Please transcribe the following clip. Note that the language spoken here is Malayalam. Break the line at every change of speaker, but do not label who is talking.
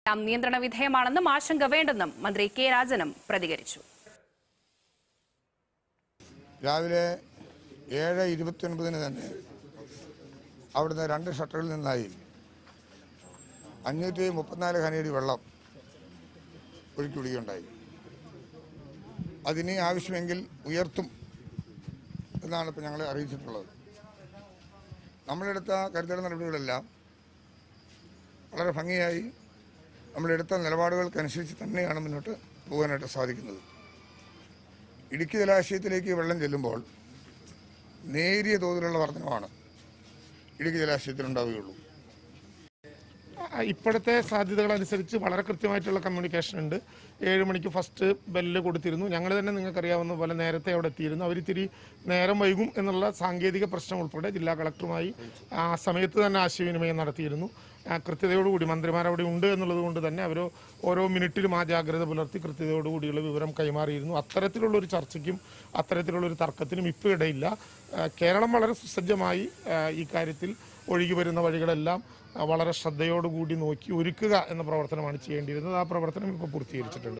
നിയന്ത്രണ വിധേയമാണെന്നും ആശങ്ക വേണ്ടെന്നും മന്ത്രി കെ രാജനും പ്രതികരിച്ചു
രാവിലെ ഏഴ് ഇരുപത്തിയൊൻപതിന് തന്നെ അവിടുന്ന് രണ്ട് ഷട്ടറിൽ നിന്നായി അഞ്ഞൂറ്റി മുപ്പത്തിനാല് ഖനയടി വെള്ളം ഒഴുക്കി വിടുകയുണ്ടായി അതിനി ആവശ്യമെങ്കിൽ ഉയർത്തും എന്നാണ് ഇപ്പോൾ ഞങ്ങളെ അറിയിച്ചിട്ടുള്ളത് നമ്മളെടുത്ത കരുതൽ നടപടികളെല്ലാം വളരെ ഭംഗിയായി നമ്മളെടുത്ത നിലപാടുകൾക്കനുസരിച്ച് തന്നെയാണ് മുന്നോട്ട് പോകാനായിട്ട് സാധിക്കുന്നത് ഇടുക്കി ജലാശയത്തിലേക്ക് വെള്ളം ചെല്ലുമ്പോൾ നേരിയ തോതിലുള്ള വർധനമാണ് ഇടുക്കി ജലാശയത്തിൽ ഉണ്ടാവുകയുള്ളൂ
ആ, ഇപ്പോഴത്തെ സാധ്യതകൾ അനുസരിച്ച് വളരെ കൃത്യമായിട്ടുള്ള കമ്മ്യൂണിക്കേഷൻ ഉണ്ട് ഏഴ് മണിക്ക് ഫസ്റ്റ് ബെല്ല് കൊടുത്തിരുന്നു ഞങ്ങൾ തന്നെ നിങ്ങൾക്കറിയാവുന്ന പോലെ നേരത്തെ അവിടെ എത്തിയിരുന്നു അവരിത്തിരി നേരം വൈകും എന്നുള്ള സാങ്കേതിക പ്രശ്നം ഉൾപ്പെടെ ജില്ലാ കളക്ടറുമായി ആ സമയത്ത് തന്നെ ആശയവിനിമയം നടത്തിയിരുന്നു ആ, കൃത്യതയോടുകൂടി മന്ത്രിമാർ അവിടെ ഉണ്ട് എന്നുള്ളത് കൊണ്ട് തന്നെ അവർ ഓരോ മിനിറ്റിലും ആ ജാഗ്രത പുലർത്തി കൃത്യതയോടുകൂടിയുള്ള വിവരം കൈമാറിയിരുന്നു അത്തരത്തിലുള്ള ഒരു ചർച്ചയ്ക്കും അത്തരത്തിലുള്ള ഒരു തർക്കത്തിനും ഇപ്പോൾ ഇടയില്ല ആ, കേരളം വളരെ സുസജ്ജമായി ആ, ഈ കാര്യത്തിൽ ഒഴുകി വരുന്ന വഴികളെല്ലാം ആ, വളരെ ശ്രദ്ധയോടുകൂടി നോക്കി ഒരുക്കുക എന്ന പ്രവർത്തനമാണ് ചെയ്യേണ്ടിയിരുന്നത് ആ പ്രവർത്തനം ഇപ്പോൾ പൂർത്തീകരിച്ചിട്ടുണ്ട്